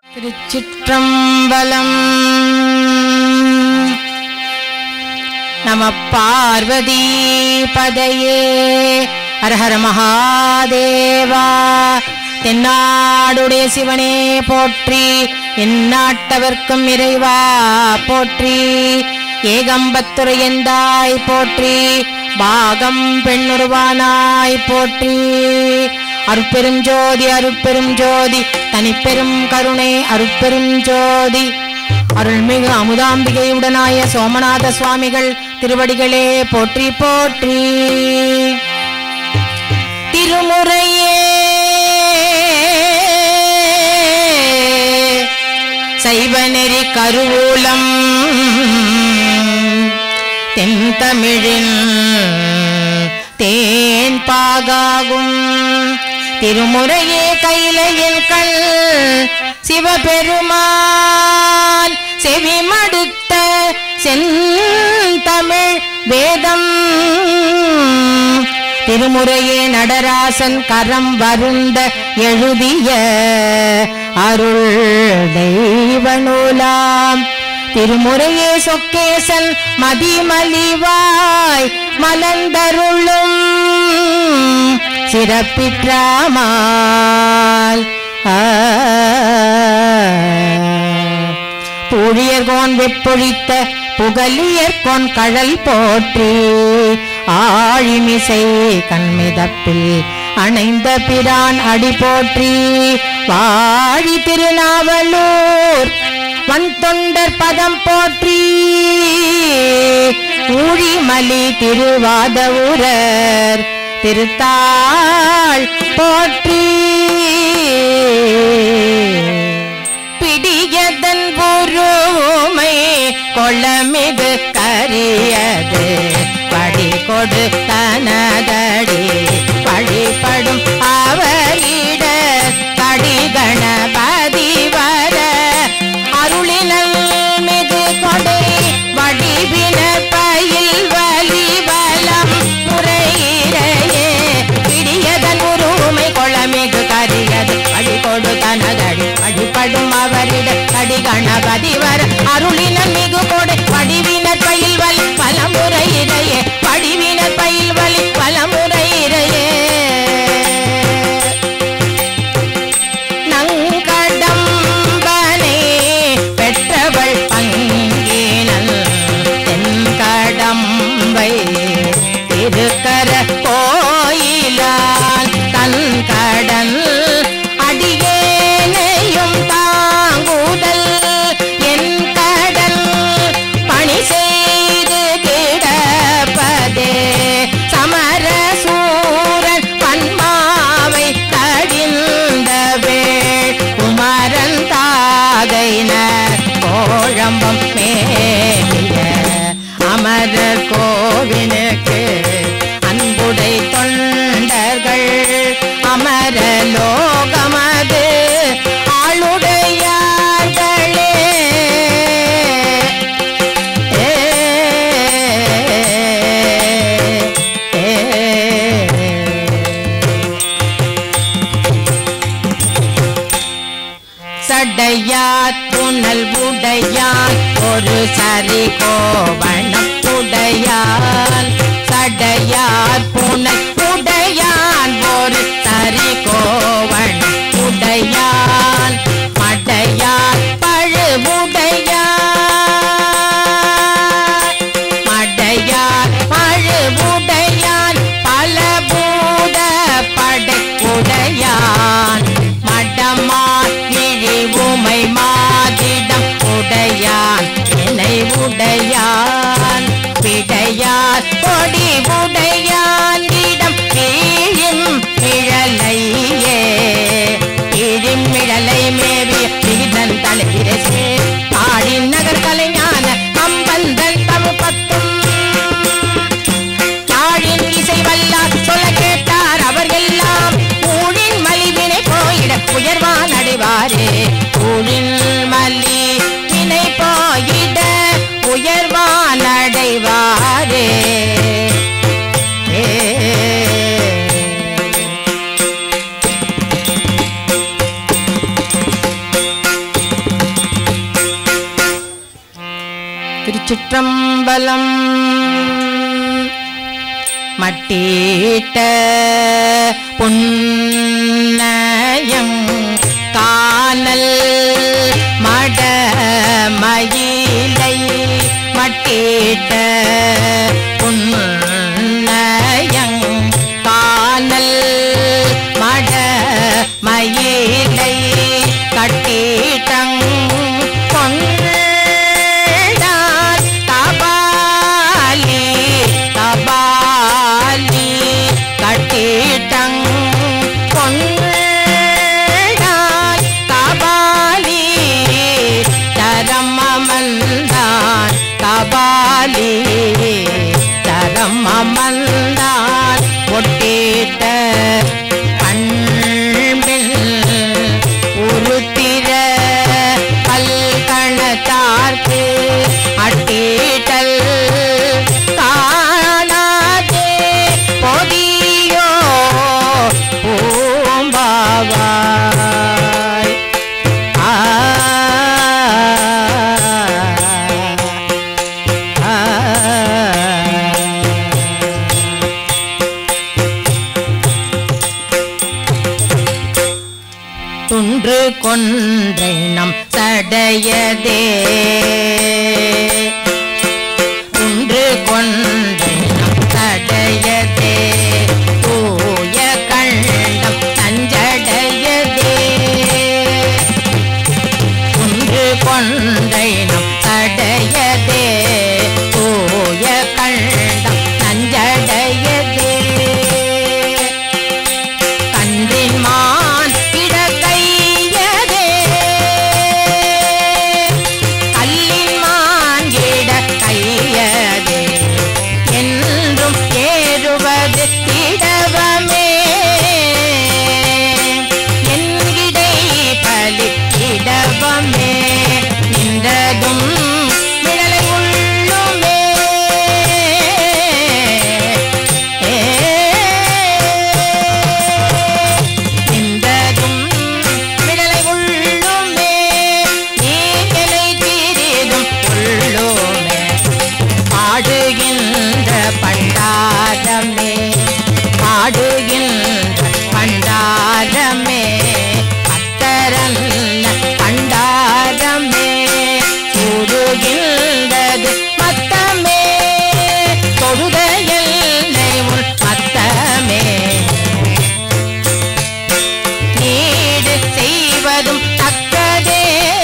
திருச்சிற்றம்பலம் நம பார்வதி பதையே ஹரஹர மகாதேவா தென்னாடுடைய சிவனே போற்றி எந்நாட்டவர்க்கும் இறைவா போற்றி ஏகம்பத்துரையந்தாய் போற்றி பாகம் பெண்ணுருவானாய் போற்றி அருட்பெரும் ஜோதி அருட்பெரும் ஜோதி தனிப்பெரும் கருணை அருட்பெரும் ஜோதி அருள்மிகு அமுதாம்பிகையுடனாய சோமநாத சுவாமிகள் திருவடிகளே போற்றி போற்றி திருமுறையே சைவநெறி கருவூலம் தென்தமிழின் தேன் பாகாகும் திருமுறையே கைலையில் கண் சிவபெருமான் செவிமடுத்த செந்தமிழ் வேதம் திருமுறையே நடராசன் கரம் வருந்த எழுதிய அருள் தெய்வ நூலாம் திருமுறையே சொக்கேசன் மதிமலிவாய் மலர்ந்தருளும் சிறப்பிற்றாமால் பூழியர்கோன் வெப்பொழித்த புகலியர்கோன் கழல் போற்றி ஆழிமிசை கண்மிதப்பில் அணைந்த பிரான் அடி போற்றி வாழி திருநாவலூர் வன் தொண்டர் பதம் போற்றி ஊழிமலி திருவாதவூரர் திருத்தாள் போற்றி பிடியதன் பொறுமை கொள்ளமிது கரியது படி கொடுத்தனதடி வழிபடும் அவரிட கடி கணபதி வர அருளினல் மிகு கொடை வடிவின பயில் வலி வலம் முறையிறையே பிடியதன் உருமை கொளமிகு கரியது அடி கொடு தனதடி அடிப்படும் அவரிட கடி கணபதி வர அருளினல் மிகு கொடை வடிவினர் பயில் வலி பலமுறையிறையே வடிவினர் பயில் வலி பலமுறையிறையே நங்கடம்பனை பெற்றவள் பங்கினல் தென்கடம்பை திருக்கர கோயிலால் தன் கடன் அடியேனையும் தாங்குதல் என் கடன் பணி செய்து கிடப்பதே சமர சூரன் பன்மாவை தடிந்த வேள் குமரன் தாகைனர் கோழம்பம் மேலிய அமரர் கோவிலுக்கு அன்புடை தொண்டர்கள் அமர லோகமது ஆளுடையார்களே ஏ, ஏ. சடையார் புனல் உடையான் ஒரு சரி கோவணம் உடையான் சடையார் புனல் உடையான் ஒரு சரி கோவணம் உடையான் மடையார் பழு உடையான் மடையார் பழு உடையான் பல பூத படை உடையான் மடமான் கிழி உமை மாதிடம் உடையான் இணை உடையான் பிடையார் கொடி உடையான் இடம் கீழும் மிழலையே கீழும் மிழலை மேவிய விகிதன் தலைவிரசே பாடின் நகர் கலைஞான அம்பந்தன் தமிழ் பத்தும் யாழின் இசை வல்லார் சொல்ல கேட்டார் அவர் எல்லாம் ஊழின் மலிவினை போயிட உயர்வான் அடைவாரே ஊழின் மலி வினை போயிட உயர்வான் அடைவாரே ஏ திருச்சிற்றம்பலம் மட்டீட்ட புன்னயம் காணல் மடமயிலை மட்டீட்ட புன்னயம் காணல் மடமயிலை கட்டீட்டங் கொண்டார் தபாலி தபாலி கட்டீட்டங் கொண்டார் தபாலி தரமமந்தான் தபாலி தரமமந்தான் ஒட்டீட்ட கண்பில் உருத்திர பல்கணத்தார்க்கு அட்டீட்டல் காணாதே பொதியோ பூம்பாவாய் ஆ ஆ துன்று கொன்றை நம் சடையதே துன்று கொன்றை நம் சடையதே தூய கண்டம் நஞ்சடையதே துன்று கொன்றை நம் சடையதே தூய கண்டம் நஞ்சடையதே கன்றின் மான் இடக்கையதே கல்லின் மான் இடக்கையதே என்றும் ஏறுவது இடவமே என்கிடை பலி இடவமே நின்றதும் விடலை உள்ளுமே நின்றதும் விடலை உள்ளுமே நீங்களை தீரிதும் உள்ளுமே பாடுகின்ற பண்டாரமே பாடுகின்ற பண்டாரமே அத்தரல்ல பண்டாரமே கூறுகின்றது மத்தமே தொழுத எல்லை உன் மத்தமே நீடு செய்வதும் தக்கதே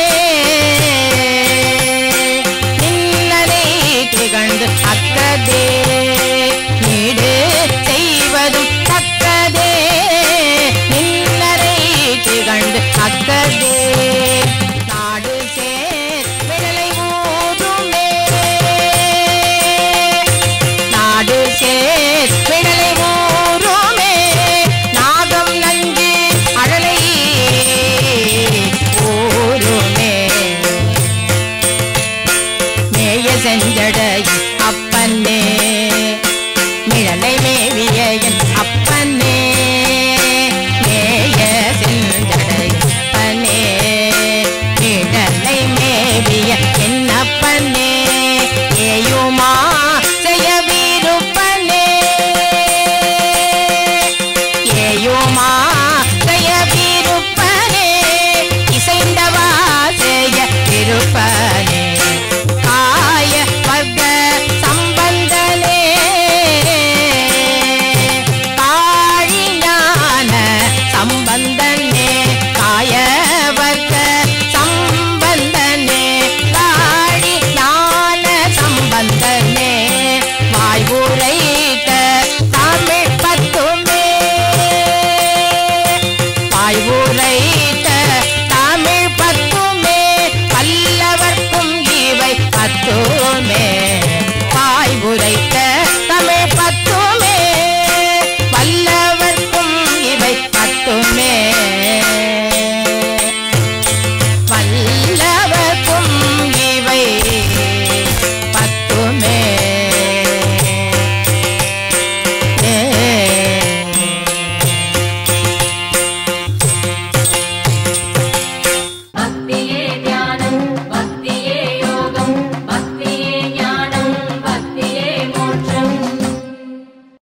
நின்னரை திகழ்ந்து அக்கதே நீடு செய்வதும் தக்கதே நின்னரை திகழ்ந்து அக்கதே நாடு சேர் விடலை ஊதுமே நாடு சேர் விடலை ஊருமே நாகம் நஞ்சு அழலை ஊருமே மேய செஞ்சடை அப்பன்னே மிழலை மேவிய என் அப்பன்னே மேய செஞ்சடை அப்பனே மிழலை மேவிய என் அப்பனே ஏயுமா செய்யவிருப்பனே ஏயுமா செய்யவிருப்பனே இசைந்தவா செய்ய இருப்பனே காய வர்க்க சம்பந்தனே காழிஞான சம்பந்தனே காய வர்க்க சம்பந்தனே காழி ஞான சம்பந்தனே வாய் உரைத்த தமிழ் பத்துமே வாய் உரைத்த தமிழ் பத்துமே பல்லவர்க்கும் இவை பத்துமே வாய் உரைத்த தமிழ் பத்துமே பல்லவர்க்கும் இவை பத்துமே வல்லவர்க்கும் இவை பத்துமே ஏ பக்தியே